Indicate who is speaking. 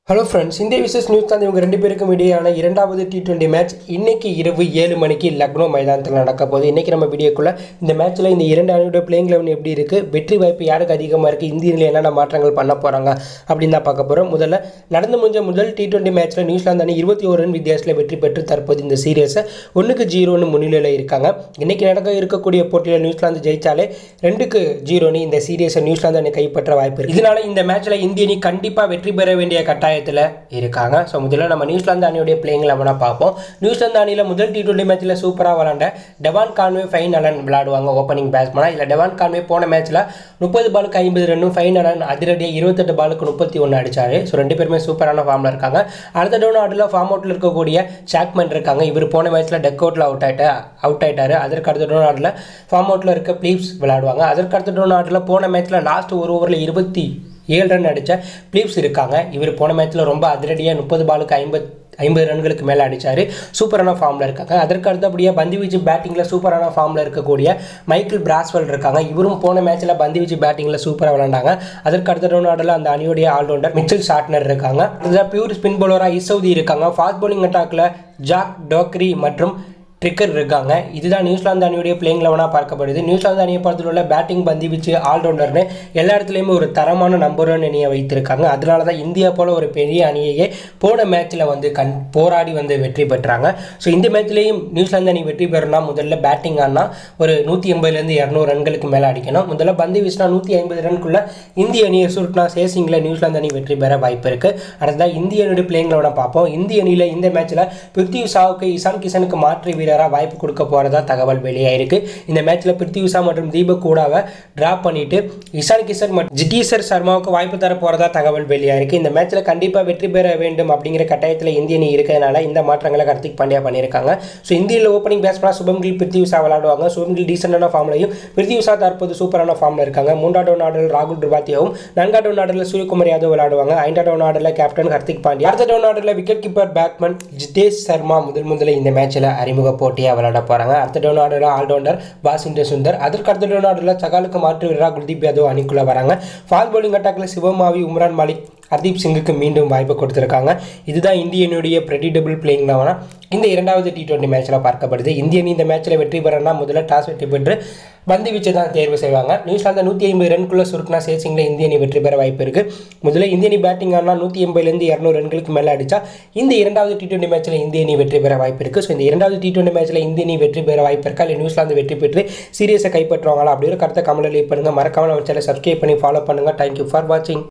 Speaker 1: hello friends இந்திய versus news தான் இவங்க ரெண்டு பேருக்கும் இடையான இரண்டாவது டி டுவெண்ட்டி மேட்ச் இன்னைக்கு இரவு ஏழு மணிக்கு லக்னோ மைதானத்தில் நடக்க போகுது இன்னைக்கு நம்ம வீடியோக்குள்ள இந்த மேட்ச்சில் இந்த இரண்டு அணியோட பிளேயிங் லெவன் எப்படி இருக்குது வெற்றி வாய்ப்பு யாருக்கு அதிகமாக இருக்குது இந்தியனில் என்னென்ன மாற்றங்கள் பண்ண போகிறாங்க அப்படின்னு தான் பார்க்க போகிறோம் முதல்ல நடந்து முடிஞ்ச முதல் டி டுவெண்ட்டி மேட்ச்சில் நியூசிலாந்து அணி இருபத்தி ஒரு ரன் வித்தியாசத்தில் வெற்றி பெற்று தற்போது இந்த சீரியஸை ஒன்றுக்கு ஜீரோன்னு முன்னிலையில் இருக்காங்க இன்னைக்கு நடக்க இருக்கக்கூடிய போட்டியில் நியூசிலாந்து ஜெயிச்சாலே ரெண்டுக்கு ஜீரோன்னு இந்த சீரியஸை நியூசிலாந்து அணி கைப்பற்ற வாய்ப்பு இருக்குது இதனால இந்த மேட்ச்சில் இந்திய அணி கண்டிப்பாக வெற்றி பெற வேண்டிய கட்டாயத்தில் இருக்காங்க ஸோ முதல்ல நம்ம நியூசிலாந்து அணியுடைய பிளேயிங் லெவனாக பார்ப்போம் நியூசிலாந்து அணியில் முதல் டி டுவெண்ட்டி மேட்ச்சில் சூப்பராக விளாண்ட டெவான் கான்வே ஃபைன் அலன் விளையாடுவாங்க ஓப்பனிங் பேட்ஸ்மனாக இல்லை டெவான் கான்வே போன மேட்ச்சில் முப்பது பாலுக்கு ஐம்பது ரன்னும் ஃபைன் அலன் அதிரடியாக இருபத்தெட்டு பாலுக்கு முப்பத்தி ஒன்று அடிச்சார் ஸோ ரெண்டு பேருமே சூப்பரான ஃபார்மில் இருக்காங்க அடுத்த டவுன் ஆர்டரில் ஃபார்ம் அவுட்டில் இருக்கக்கூடிய சாக்மன் இருக்காங்க இவர் போன மேட்ச்சில் டெக் அவுட்டில் அவுட் ஆகிட்ட அவுட் ஆயிட்டாரு அதற்கு அடுத்த டவுன் ஆர்டரில் ஃபார்ம் அவுட்டில் இருக்க ப்ளீப்ஸ் விளையாடுவாங்க அதற்கு அடுத்த டவுன் ஆர்டரில் போன மேட்ச்சில் லாஸ்ட் ஒரு ஓவரில் இருபத்தி ஏழு ரன் அடித்த பிலிப்ஸ் இருக்காங்க இவர் போன மேட்ச்சில் ரொம்ப அதிரடியாக முப்பது பாலுக்கு ஐம்பத் ஐம்பது ரன்களுக்கு மேலே அடித்தார் சூப்பரான ஃபார்மில் இருக்காங்க அதற்கு அடுத்தபடியாக பந்து வீச்சு பேட்டிங்கில் சூப்பரான ஃபார்மில் இருக்கக்கூடிய மைக்கேல் பிராஸ்வெல் இருக்காங்க இவரும் போன மேட்ச்சில் பந்து வீச்சு பேட்டிங்கில் சூப்பராக விளாண்டாங்க அதற்கு அடுத்த ரவுண்ட் ஆர்டரில் அந்த அணியுடைய ஆல்ரவுண்டர் மிச்சல் ஷார்ட்னர் இருக்காங்க அடுத்ததாக பியூர் ஸ்பின் பவுலராக இசௌதி இருக்காங்க ஃபாஸ்ட் பவுலிங் அட்டாக்கில் ஜாக் டோக்ரி மற்றும் ட்ரிக்கர் இருக்காங்க இதுதான் நியூசிலாந்து அணியுடைய பிளேயிங் லெவனாக பார்க்கப்படுது நியூசிலாந்து அணியை பொறுத்தவரை உள்ள பேட்டிங் பந்து வீச்சு ஆல்ரவுண்டர்னு எல்லா இடத்துலையுமே ஒரு தரமான நம்பர் ஒன் அணியை வைத்திருக்காங்க அதனால தான் இந்தியா போல ஒரு பெரிய அணியையே போன மேட்ச்சில் வந்து கண் போராடி வந்து வெற்றி பெற்றாங்க ஸோ இந்த மேட்ச்லேயும் நியூசிலாந்து அணி வெற்றி பெறணும்னா முதல்ல பேட்டிங் ஆனால் ஒரு நூற்றி எண்பதுலேருந்து இரநூறு ரன்களுக்கு மேலே அடிக்கணும் முதல்ல பந்து வீசினா நூற்றி ஐம்பது ரன்குள்ள இந்திய அணியை சுருட்டினா சேசிங்கில் நியூசிலாந்து அணி வெற்றி பெற வாய்ப்பு இருக்குது அடுத்ததாக இந்திய அணியுடைய பிளேயிங் லெவனை பார்ப்போம் இந்திய அணியில் இந்த மேட்ச்சில் பிருத்வி ஷாவுக்கு இசான் கிஷனுக்கு மாற்று வீரராக வாய்ப்பு கொடுக்க போகிறதா தகவல் வெளியாயிருக்கு இந்த மேட்ச்சில் பிருத்வி உஷா மற்றும் தீபக் கூடாவை ட்ராப் பண்ணிட்டு இசான் கிஷன் மற்றும் ஜிகீசர் சர்மாவுக்கு வாய்ப்பு தர போகிறதா தகவல் வெளியாயிருக்கு இந்த மேட்ச்சில் கண்டிப்பாக வெற்றி பெற வேண்டும் அப்படிங்கிற கட்டாயத்தில் இந்திய அணி இருக்கிறதுனால இந்த மாற்றங்களை கார்த்திக் பாண்டியா பண்ணியிருக்காங்க ஸோ இந்தியில் ஓப்பனிங் பேட்ஸ்மேனாக சுபம் கில் பிருத்வி உஷா விளையாடுவாங்க சுபம் கில் டீசெண்டான ஃபார்ம்லையும் பிருத்வி உஷா தற்போது சூப்பரான ஃபார்மில் இருக்காங்க மூன்றாவது ஆர்டரில் ராகுல் திரிபாத்தியாவும் நான்காவது ஆர்டரில் சூரியகுமார் யாதவ் விளையாடுவாங்க ஐந்தாவது ஆர்டரில் கேப்டன் ஹர்திக் பாண்டியா அடுத்த டவுன் ஆர்டரில் wicket keeper batsman Jitesh Sharma முதல் முதல்ல இந்த மேட்ச்சில் அறிமுக போட்டியாக விளையாட போகிறாங்க அடுத்த டவுன் ஆர்டரில் ஆல்ரவுண்டர் பாசிண்டர் சுந்தர் அதற்கு அடுத்த டவுன் ஆர்டரில் சகாலுக்கு மாற்று வீரராக குல்தீப் யாதவ் அணிக்குள்ளே வராங்க ஃபால் பவுலிங் அட்டாக்கில் சிவமாவி உம்ரான் மாலிக் ஹர்தீப் சிங்குக்கு மீண்டும் வாய்ப்பு கொடுத்துருக்காங்க இதுதான் இந்தியனுடைய ப்ரெடிடபிள் பிளேயிங் லெவனா இந்த இரண்டாவது டி டுவெண்ட்டி மேட்ச்சில் பார்க்கப்படுது இந்திய அணி இந்த மேட்ச்சில் வெற்றி பெறனா முதல்ல டாஸ் வெற்றி பெற்று பந்து வீச்சை தான் தேர்வு செய்வாங்க நியூசிலாந்து நூற்றி ஐம்பது ரன்குள்ளே சுருட்டினா சேசிங்கில் இந்திய அணி வெற்றி பெற வாய்ப்பு இருக்குது முதல்ல இந்திய அணி பேட்டிங் ஆனால் நூற்றி எண்பதுலேருந்து இரநூறு ரன்களுக்கு மேலே அடித்தா இந்த இரண்டாவது டி டுவெண்ட்டி மேட்ச்சில் இந்திய அணி வெற்றி பெற வாய்ப்பு இருக்குது ஸோ இந்த இரண்டாவது டி டுவெண்ட்டி மேட்ச்சில் இந்திய அணி வெற்றி பெற வாய்ப்பு இருக்கா இல்லை நியூசிலாந்து வெற்றி பெற்று சீரியஸை கைப்பற்றுவாங்களா அப்படி ஒரு கருத்தை கமெண்ட்டில் லீவ் பண்ணுங்கள் மறக்காமல் நம்ம சேனலை சப்ஸ்கிரைப் பண்ணி ஃபாலோ பண்ணுங்கள் தேங்க்யூ ஃபார் வாட்சிங்